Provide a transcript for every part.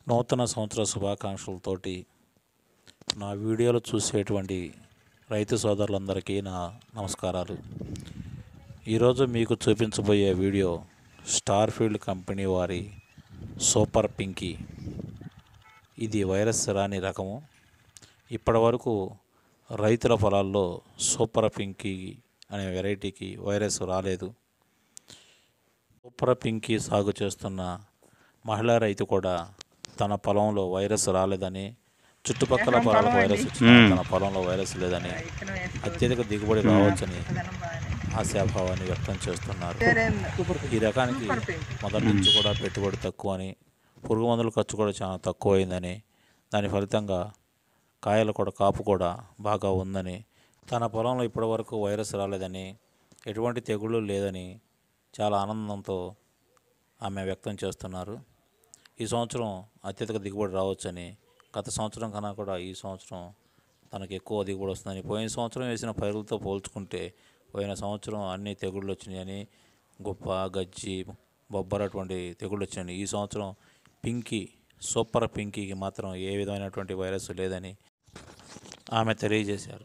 నూతన సంవత్సర శుభాకాంక్షలతోటి నా వీడియోలు చూసేటువంటి రైతు సోదరులందరికీ నా నమస్కారాలు ఈరోజు మీకు చూపించబోయే వీడియో స్టార్ ఫీల్డ్ కంపెనీ వారి సూపర్ పింకీ ఇది వైరస్ రాని రకము ఇప్పటివరకు రైతుల పొలాల్లో సూపర్ పింకీ అనే వెరైటీకి వైరస్ రాలేదు సూపర్ పింకీ సాగు చేస్తున్న మహిళా రైతు కూడా తన పొలంలో వైరస్ రాలేదని చుట్టుపక్కల పొలాలకు వైరస్ వచ్చినా తన పొలంలో వైరస్ లేదని అత్యధిక దిగుబడి రావచ్చని ఆశాభావాన్ని వ్యక్తం చేస్తున్నారు ఈ రకానికి మొదటి నుంచి కూడా పెట్టుబడి తక్కువ అని పురుగు మందుల ఖర్చు కూడా చాలా తక్కువ అయిందని దాని ఫలితంగా కాయలు కూడా కాపు కూడా బాగా ఉందని తన పొలంలో ఇప్పటివరకు వైరస్ రాలేదని ఎటువంటి తెగుళ్ళు లేదని చాలా ఆనందంతో ఆమె వ్యక్తం చేస్తున్నారు ఈ సంవత్సరం అత్యధిక దిగుబడి రావచ్చని గత సంవత్సరం కన్నా కూడా ఈ సంవత్సరం తనకు ఎక్కువ దిగుబడి వస్తుందని పోయిన సంవత్సరం వేసిన పైరులతో పోల్చుకుంటే పోయిన సంవత్సరం అన్ని తెగుళ్ళు వచ్చినాయని గొప్ప గజ్జి బొబ్బర అటువంటి తెగుళ్ళు వచ్చినాయని ఈ సంవత్సరం పింకీ సూపర్ పింకీకి మాత్రం ఏ విధమైనటువంటి వైరస్ లేదని ఆమె తెలియజేశారు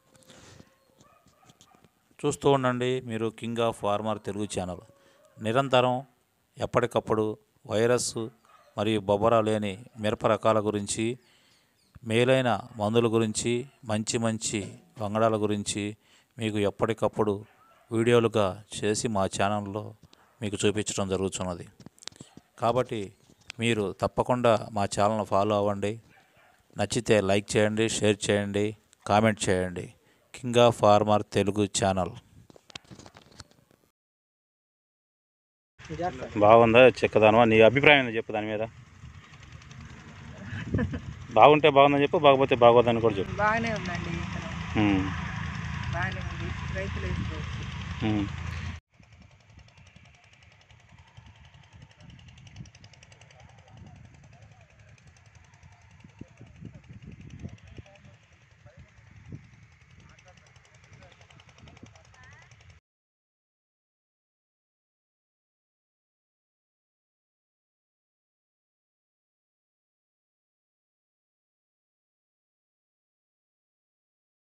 చూస్తూ ఉండండి మీరు King of Farmer Telugu channel నిరంతరం ఎప్పటికప్పుడు వైరస్ మరియు బొబ్బర లేని మిరప రకాల గురించి మేలైన మందుల గురించి మంచి మంచి వంగడాల గురించి మీకు ఎప్పటికప్పుడు వీడియోలుగా చేసి మా ఛానల్లో మీకు చూపించడం జరుగుతున్నది కాబట్టి మీరు తప్పకుండా మా ఛానల్ని ఫాలో అవ్వండి నచ్చితే లైక్ చేయండి షేర్ చేయండి కామెంట్ చేయండి King of Farmer Telugu channel బాగుందా చెక్కదానమా నీ అభిప్రాయం ఏందో చెప్పు దాని మీద బాగుంటే బాగుందని చెప్పు బాగపోతే బాగోదని కూడా చెప్పు బాగానే ఉందండి విత్తనం ఉమ్, బాగానే ఉంది రైతులు వేసుకోవచ్చు ఉమ్.